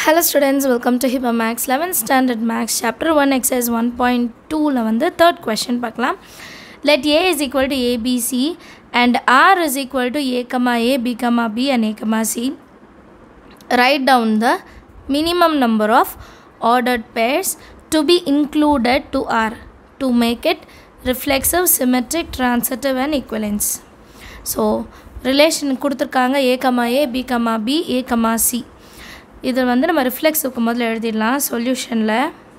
Hello students welcome to Hiba maths eleventh standard maths chapter one exercise one point டூவில் வந்து third question பார்க்கலாம் let A is equal to ABC and R is equal to A comma A B comma B and A comma C write down the minimum number of ordered pairs to be included to R to make it reflexive, symmetric, transitive and equivalence. So relation கொடுத்துருக்காங்க A comma A B comma B A comma C இதில் வந்து நம்ம ரிஃப்ளெக்ஸுக்கு முதல்ல எழுதிடலாம் சொல்யூஷனில்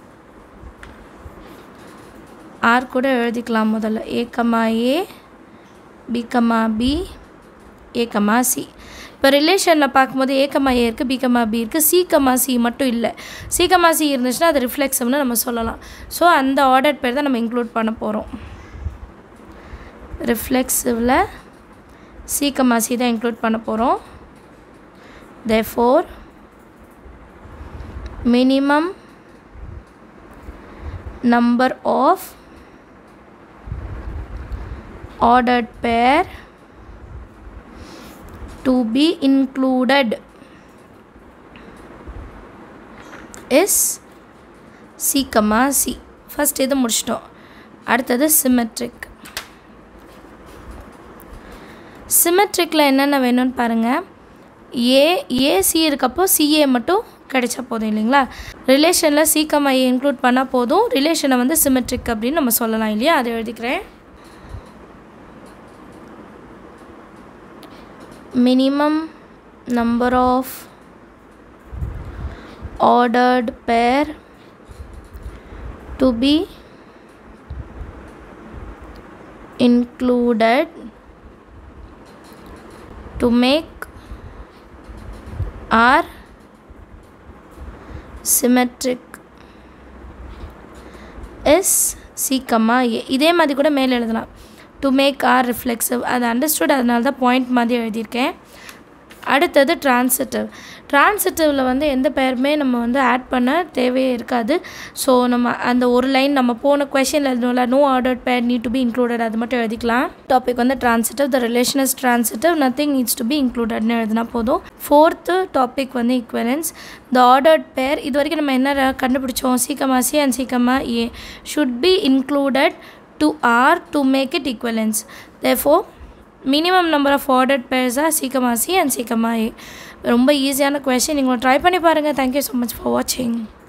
R கூட எழுதிக்கலாம் முதல்ல A comma A B comma B A comma C இப்போ ரிலேஷனில் பார்க்கும்போது ஏ கமா ஏ இருக்குது பி கமா பி இருக்குது சி கமா சி மட்டும் இல்லை சி கமா சி இருந்துச்சுன்னா அது ரிஃப்ளெக்ஸிவ்னு நம்ம சொல்லலாம் ஸோ அந்த ஆர்டர் பேர் தான் நம்ம இன்க்ளூட் பண்ண போகிறோம் ரிஃப்ளெக்ஸிவில் சி கமா சி தான் இன்க்ளூட் பண்ண போகிறோம் therefore minimum number of ordered pair to be included is C, C. First இது முடிச்சிட்டோம் அடுத்தது சிமெட்ரிக் சிமெட்ரிக்கில் என்னென்ன வேணும்னு பாருங்கள் ஏ ஏசி இருக்கப்போ சிஏ மட்டும் கிடைச்சா போதும் இல்லைங்களா ரிலேஷனில் சீக்கமா ஏ இன்க்ளூட் பண்ணால் போதும் ரிலேஷனை வந்து சிமெட்ரிக் அப்படின்னு நம்ம சொல்லலாம் இல்லையா அதை எழுதிக்கிறேன் minimum number of ordered pair to be included to make R symmetric is C, A இதே மாதிரி கூட மேலே எழுதலாம் டு மேக் ஆர் ரிஃப்ளெக்சிவ் அது அண்டர்ஸ்டுட் அதனால தான் பாயிண்ட் மாதிரி எழுதியிருக்கேன் அடுத்தது ட்ரான்சிட்டிவ் ட்ரான்சிட்டிவில் வந்து எந்த பேருமே நம்ம வந்து ஆட் பண்ண தேவையே இருக்காது ஸோ நம்ம அந்த ஒரு லைன் நம்ம போன கொஷினில் எழுதணும்ல no order pair need to be included அது மட்டும் எழுதிக்கலாம் டாபிக் வந்து transitive the relation is transitive nothing needs to be இன்க்ளூடட்னு எழுதினா போதும் ஃபோர்த்து டாபிக் வந்து ஈக்குவலன்ஸ் த ஆர்டர்ட் பேர் இது வரைக்கும் நம்ம என்ன கண்டுபிடிச்சோம் C comma C and C comma A should be included to R to make it equivalence therefore minimum number of ordered பேர்ஸாக சீக்கிரமாக சி அண்ட் சீக்கிரமாக ஏ ரொம்ப ஈஸியான கொஷின் நீங்கள் ட்ரை பண்ணி பாருங்கள் தேங்க்யூ ஸோ மச் ஃபார் வாட்சிங்